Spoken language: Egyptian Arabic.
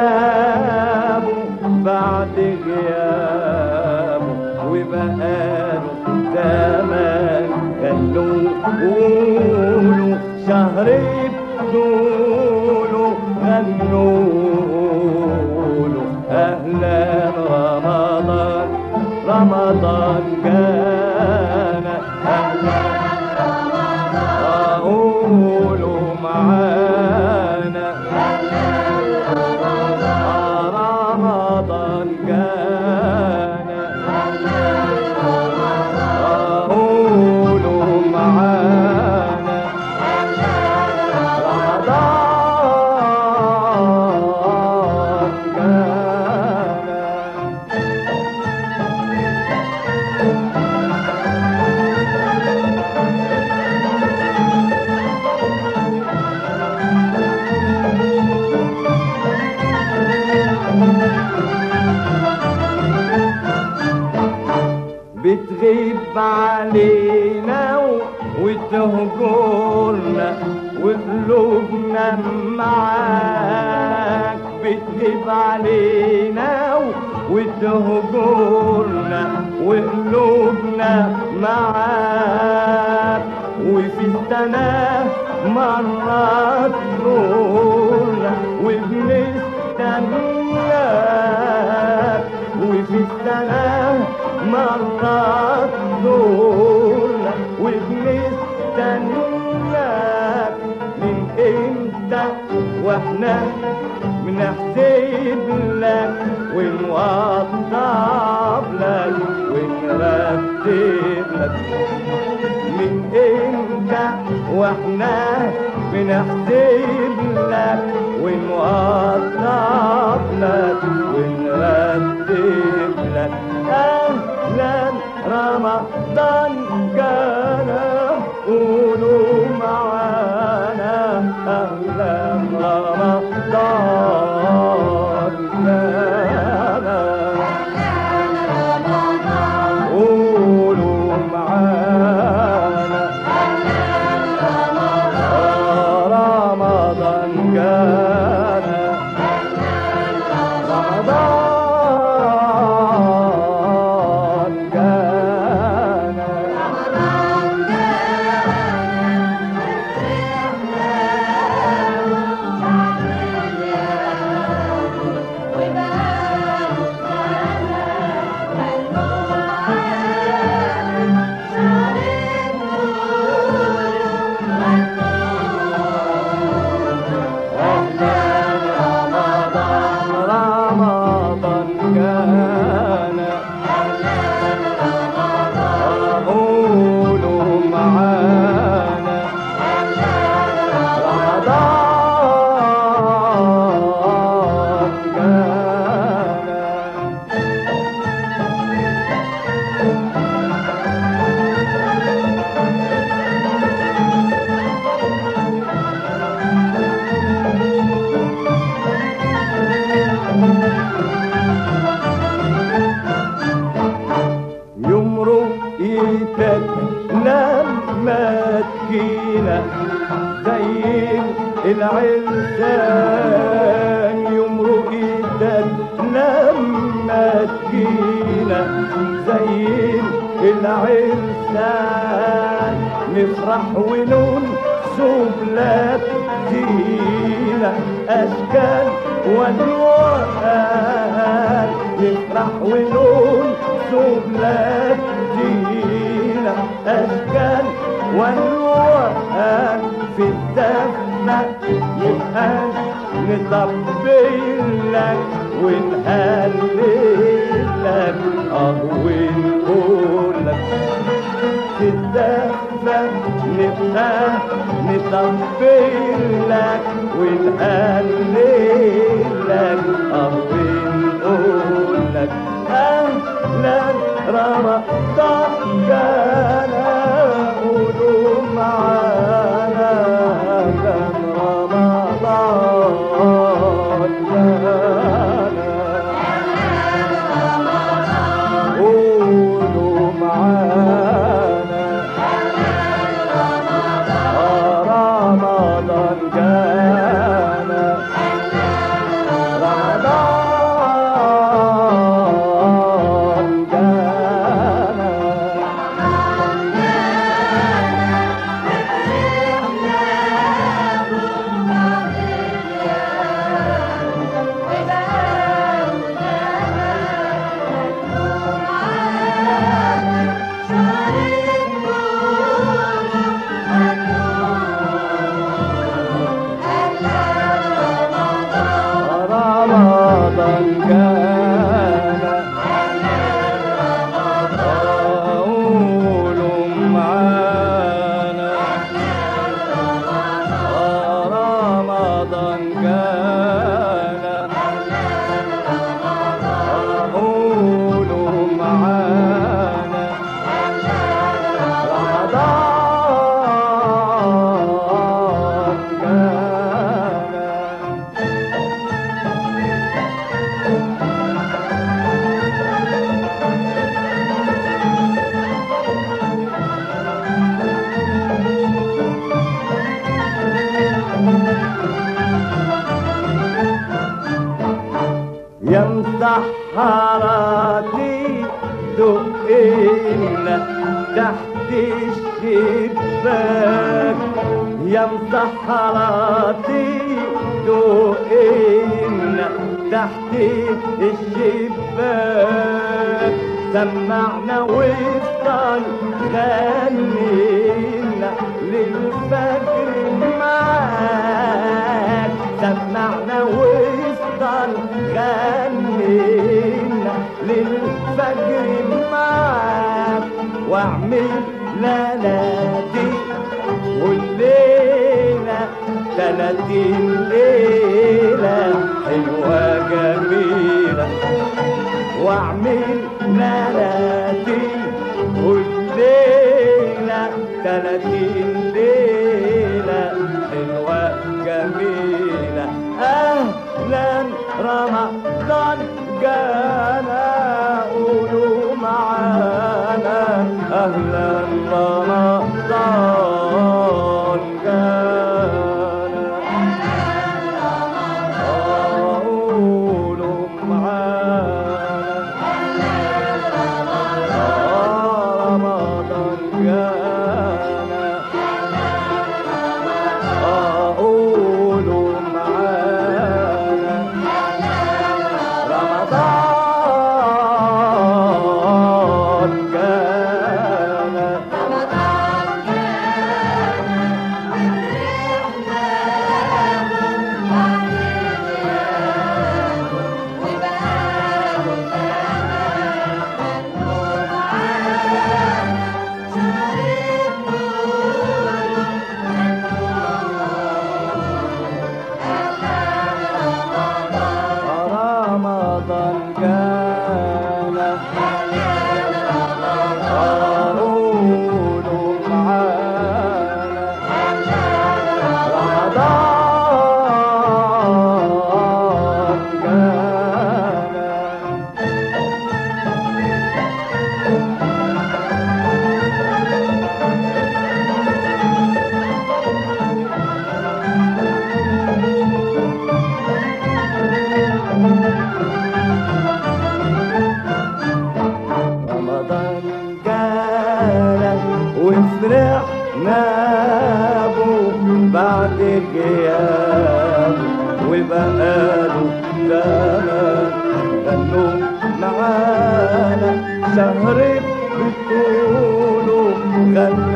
جابه بعد غيابه وبقاله زمان خلوه قولوا شهر بطوله غنوا له اهلا رمضان رمضان جانا اهلا قولوا معانا رمضان جانا قولوا معانا رمضان جانا بتغيب علينا و- وتهجرنا وقلوبنا معاك بتغيب علينا و- وتهجرنا وقلوبنا معاك وفي السنة مرات تزورنا وبنستناك وفي السنة مرات تزورنا وبنستناك من امتى واحنا بنحسب لك ونوضب لك ونرتب لك من امتى واحنا بنحسب لك ونوضب لك ونرتب لك اهلا رمضان جانا قولوا معانا اهلا رمضان جانا قولوا معانا رمضان جانا رمضان جانا رمضان جانا قولوا معانا رمضان جانا يمرق ايدك لما تجينا زي العرسان يمرق ايدك لما تجينا زي العرسان نفرح ونون سبلات دينا اشكال والوان نفرح ونون سبلات دينا اشكال والوان في الدفنة نبقى نطبل لك ونهلل لك اه ونقول لك في الدفنة نبقى نطبل لك ونهلل لك اه ونقول لك اهلا رمضان جانا قولوا معانا كان رمضان جانا قولوا معانا رمضان جانا رمضان تحت الشباك يا مسحراتي دوقنا تحت الشباك سمعنا وصل غنينا للفجر معاك سمعنا وصل غنينا للفجر معاك واعمل لنادي والليلة تلاتين ليلة حلوة جميلة واعمل لنادي والليلة تلاتين ليلة حلوة جميلة أهلا رمضان جانا قولوا معانا أهلا رمضان جانا قولوا معانا رمضان جانا قولوا معانا رمضان جانا رمضان جانا قولوا معانا رمضان جانا رمضان جانا وفرحنا به بعد غياب وبقاله زمان غنوا معانا شهر بطوله غنوا